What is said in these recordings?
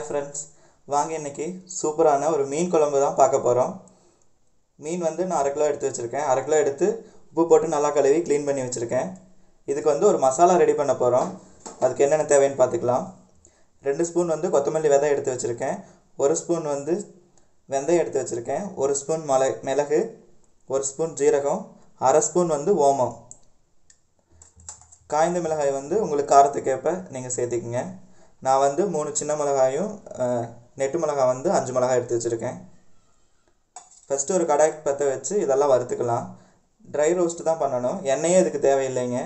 friends வாங்க இன்னைக்கு சூப்பரான ஒரு மீன் குழம்பு தான் பார்க்க போகிறோம் மீன் வந்து நான் அரை கிலோ எடுத்து வச்சுருக்கேன் அரை கிலோ எடுத்து உப்பு போட்டு நல்லா கழுவி க்ளீன் பண்ணி வச்சுருக்கேன் இதுக்கு வந்து ஒரு மசாலா ரெடி பண்ண போகிறோம் அதுக்கு என்னென்ன தேவைன்னு பார்த்துக்கலாம் ரெண்டு ஸ்பூன் வந்து கொத்தமல்லி விதை எடுத்து வச்சுருக்கேன் ஒரு ஸ்பூன் வந்து வெந்தயம் எடுத்து வச்சுருக்கேன் ஒரு ஸ்பூன் மலை மிளகு ஒரு ஸ்பூன் ஜீரகம் அரை ஸ்பூன் வந்து ஓமம் காய்ந்த மிளகாய் வந்து உங்களுக்கு காரத்துக்கு ஏற்ப நீங்கள் சேர்த்திக்கங்க நான் வந்து மூணு சின்ன மிளகாயும் அஹ், நெட்டு மிளகாய் வந்து அஞ்சு மிளகாய் எடுத்து வச்சுருக்கேன் ஃபஸ்ட்டு ஒரு கடாய் பற்ற வச்சு இதெல்லாம் வறுத்துக்கலாம் ட்ரை ரோஸ்ட் தான் பண்ணணும் எண்ணெயே இதுக்கு தேவையில்லைங்க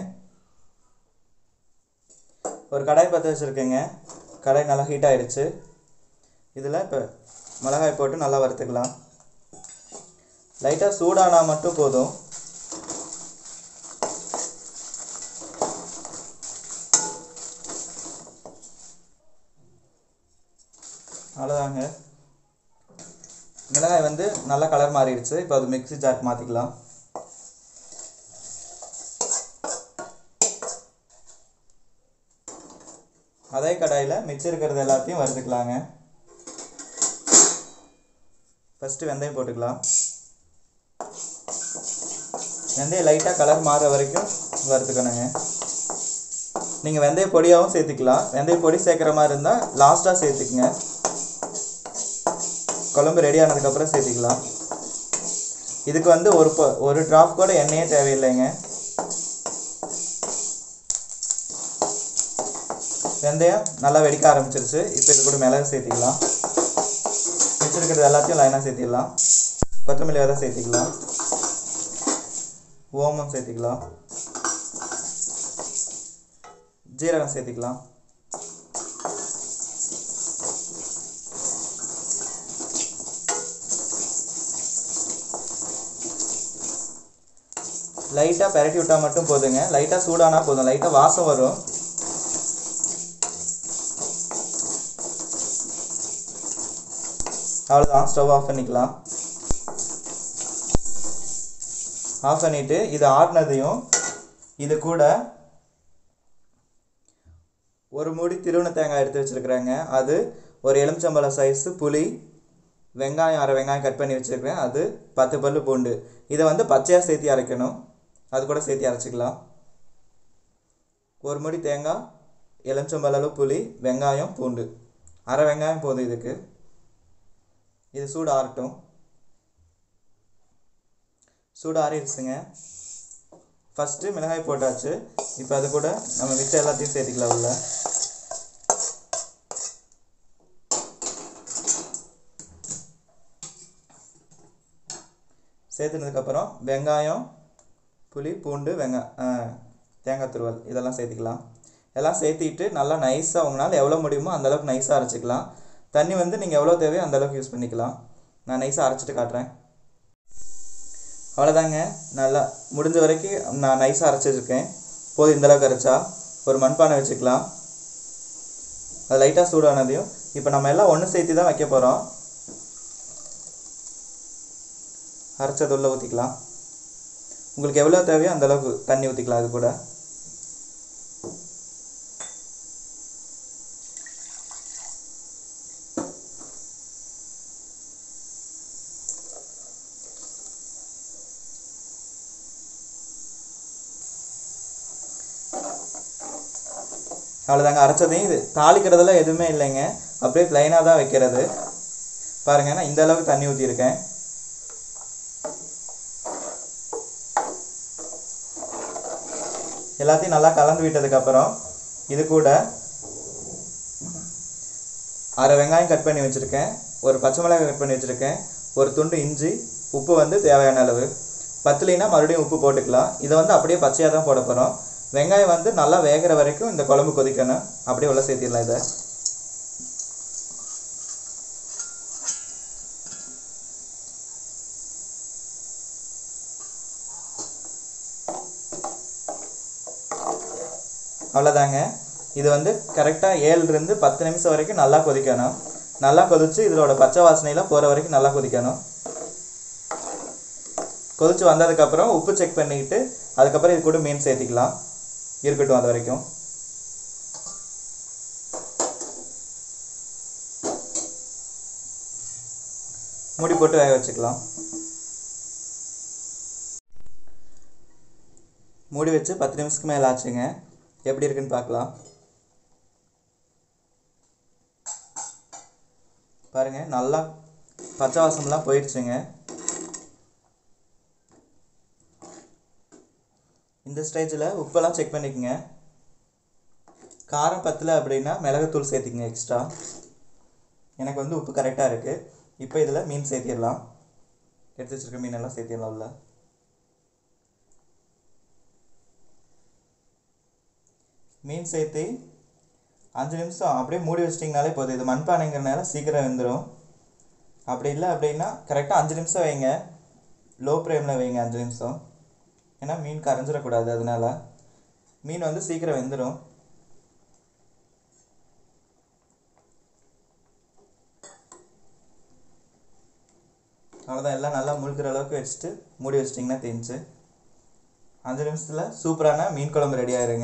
ஒரு கடாய் பற்ற வச்சுருக்கேங்க கடாய் நல்லா ஹீட் ஆயிடுச்சு இதில் இப்போ மிளகாய் போட்டு நல்லா வறுத்துக்கலாம் லைட்டாக சூடானா மட்டும் போதும் அவ்வளோதாங்க மிளகாய் வந்து நல்லா கலர் மாறிடுச்சு இப்போ அது மிக்ஸி ஜார்க்கு மாற்றிக்கலாம் அதே கடாயில் மிச்சம் இருக்கிறது எல்லாத்தையும் வறுத்துக்கலாங்க ஃபஸ்ட்டு வெந்தயம் போட்டுக்கலாம் வெந்தயம் லைட்டாக கலர் மாறுற வரைக்கும் வறுத்துக்கணுங்க நீங்கள் வெந்தய பொடியாகவும் சேர்த்துக்கலாம் வெந்தய பொடி சேர்க்குற மாதிரி இருந்தால் லாஸ்ட்டாக சேர்த்துக்குங்க குழம்பு ரெடி ஆனதுக்கப்புறம் சேர்த்திக்கலாம் இதுக்கு வந்து ஒரு பொ ஒரு ட்ராப் கூட எண்ணெயே தேவையில்லைங்க வெந்தயம் நல்லா வெடிக்க ஆரம்பிச்சிருச்சு இப்போ இது கூட மிளகு சேர்த்திக்கலாம் வச்சிருக்கிறது எல்லாத்தையும் லைனாக சேர்த்திடலாம் கொத்தமல்லி விதை சேர்த்திக்கலாம் ஓமம் சேர்த்திக்கலாம் ஜீரகம் சேர்த்திக்கலாம் லைட்டாக பெரட்டி விட்டால் மட்டும் போதுங்க லைட்டாக சூடானா போதும் லைட்டாக வாசம் வரும் அவ்வளோதான் ஸ்டவ் ஆஃப் பண்ணிக்கலாம் ஆஃப் பண்ணிவிட்டு இது ஆறுனதையும் இது கூட ஒரு மூடி திருவண்ண தேங்காய் எடுத்து வச்சுருக்குறேங்க அது ஒரு எலுமிச்சம்பழம் சைஸு புளி வெங்காயம் அரை வெங்காயம் கட் பண்ணி வச்சுருக்கேன் அது பத்து பல்லு பூண்டு இதை வந்து பச்சையாக சேர்த்தி அரைக்கணும் அது கூட சேர்த்தி அரைச்சிக்கலாம் ஒரு முடி தேங்காய் எலுமிச்சம்பழ அளவு புளி வெங்காயம் பூண்டு அரை வெங்காயம் போதும் இதுக்கு இது சூடு ஆறட்டும் சூடு ஆறிடுச்சுங்க ஃபஸ்ட்டு மிளகாய் போட்டாச்சு இப்போ அது கூட நம்ம மிச்சம் எல்லாத்தையும் சேர்த்திக்கலாம் உள்ள சேர்த்துனதுக்கப்புறம் வெங்காயம் புளி பூண்டு வெங்காய தேங்காய் துருவல் இதெல்லாம் சேர்த்திக்கலாம் எல்லாம் சேர்த்திட்டு நல்லா நைஸாக உங்களால் எவ்வளோ முடியுமோ அந்த அளவுக்கு நைஸாக அரைச்சிக்கலாம் தண்ணி வந்து நீங்கள் எவ்வளோ தேவையோ அந்த அளவுக்கு யூஸ் பண்ணிக்கலாம் நான் நைஸாக அரைச்சிட்டு காட்டுறேன் அவ்வளோதாங்க நல்லா முடிஞ்ச வரைக்கும் நான் நைஸாக அரைச்சிருக்கேன் போதும் இந்த அளவுக்கு அரைச்சா ஒரு மண்பானை வச்சுக்கலாம் அது லைட்டாக சூடானதையும் இப்போ நம்ம எல்லாம் ஒன்று சேர்த்து தான் வைக்க போகிறோம் அரைச்சது உள்ள ஊற்றிக்கலாம் உங்களுக்கு எவ்வளோ தேவையோ அந்த அளவுக்கு தண்ணி ஊற்றிக்கலாம் அது கூட அவ்வளோதாங்க அரைச்சதையும் இது தாளிக்கிறதெல்லாம் எதுவுமே இல்லைங்க அப்படியே ப்ளைனாக தான் வைக்கிறது பாருங்க நான் இந்த அளவுக்கு தண்ணி ஊற்றிருக்கேன் எல்லாத்தையும் நல்லா கலந்து விட்டதுக்கப்புறம் இது கூட அரை வெங்காயம் கட் பண்ணி வச்சுருக்கேன் ஒரு பச்சை மிளகாய் கட் பண்ணி வச்சுருக்கேன் ஒரு துண்டு இஞ்சி உப்பு வந்து தேவையான அளவு பத்துலினா மறுபடியும் உப்பு போட்டுக்கலாம் இதை வந்து அப்படியே பச்சையாக தான் போட போகிறோம் வெங்காயம் வந்து நல்லா வேகிற வரைக்கும் இந்த குழம்பு கொதிக்கணும் அப்படியே உள்ள சேர்த்திடலாம் இதை அவ்வளோதாங்க இது வந்து கரெக்டாக ஏழுலேருந்து பத்து நிமிஷம் வரைக்கும் நல்லா கொதிக்கணும் நல்லா கொதிச்சு இதோட பச்சை வாசனையெல்லாம் போகிற வரைக்கும் நல்லா கொதிக்கணும் கொதிச்சு வந்ததுக்கப்புறம் உப்பு செக் பண்ணிக்கிட்டு அதுக்கப்புறம் இது கூட மீன் சேர்த்திக்கலாம் இருக்கட்டும் அது வரைக்கும் மூடி போட்டு வேக வச்சுக்கலாம் மூடி வச்சு பத்து நிமிஷத்துக்கு மேலே ஆச்சுங்க எப்படி இருக்குன்னு பார்க்கலாம் பாருங்க நல்லா பச்சை வாசம்லாம் போயிடுச்சுங்க இந்த ஸ்டேஜில் உப்பெல்லாம் செக் பண்ணிக்கோங்க காரம் பத்தல அப்படின்னா மிளகுத்தூள் சேர்த்திக்கங்க எக்ஸ்ட்ரா எனக்கு வந்து உப்பு கரெக்டாக இருக்குது இப்போ இதில் மீன் சேர்த்திடலாம் எடுத்து வச்சிருக்க மீனெல்லாம் சேர்த்திடலாம் உள்ள மீன் சேர்த்து அஞ்சு நிமிஷம் அப்படியே மூடி வச்சிட்டிங்கனாலே போதும் இது மண்பானைங்கிறனால சீக்கிரம் வெந்துடும் அப்படி இல்லை அப்படின்னா கரெக்டாக அஞ்சு நிமிஷம் வைங்க லோ ஃப்ளேமில் வைங்க அஞ்சு நிமிஷம் ஏன்னா மீன் கரைஞ்சிடக்கூடாது அதனால மீன் வந்து சீக்கிரம் வெந்துடும் அவ்வளோதான் எல்லாம் நல்லா முழுக்கிற அளவுக்கு வச்சுட்டு மூடி வச்சிட்டிங்கன்னா தெரிஞ்சு அஞ்சு நிமிஷத்தில் சூப்பரான மீன் குழம்பு ரெடி ஆயிருங்க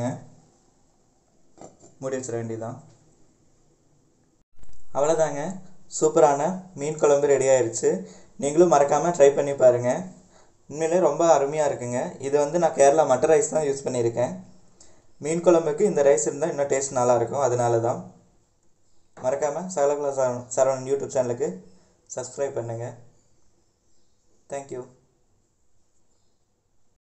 மூடி வச்சிட வேண்டியதான் அவ்வளோதாங்க சூப்பரான மீன் குழம்பு ரெடி ஆயிருச்சு நீங்களும் மறக்காமல் ட்ரை பண்ணி பாருங்கள் உண்மையிலே ரொம்ப அருமையாக இருக்குங்க இது வந்து நான் கேரளா மட்டர் ரைஸ் தான் யூஸ் பண்ணியிருக்கேன் மீன் குழம்புக்கு இந்த ரைஸ் இருந்தால் இன்னும் டேஸ்ட் நல்லாயிருக்கும் அதனால தான் மறக்காமல் சகலகுல சரவணன் யூடியூப் சேனலுக்கு சப்ஸ்கிரைப் பண்ணுங்கள் தேங்க்யூ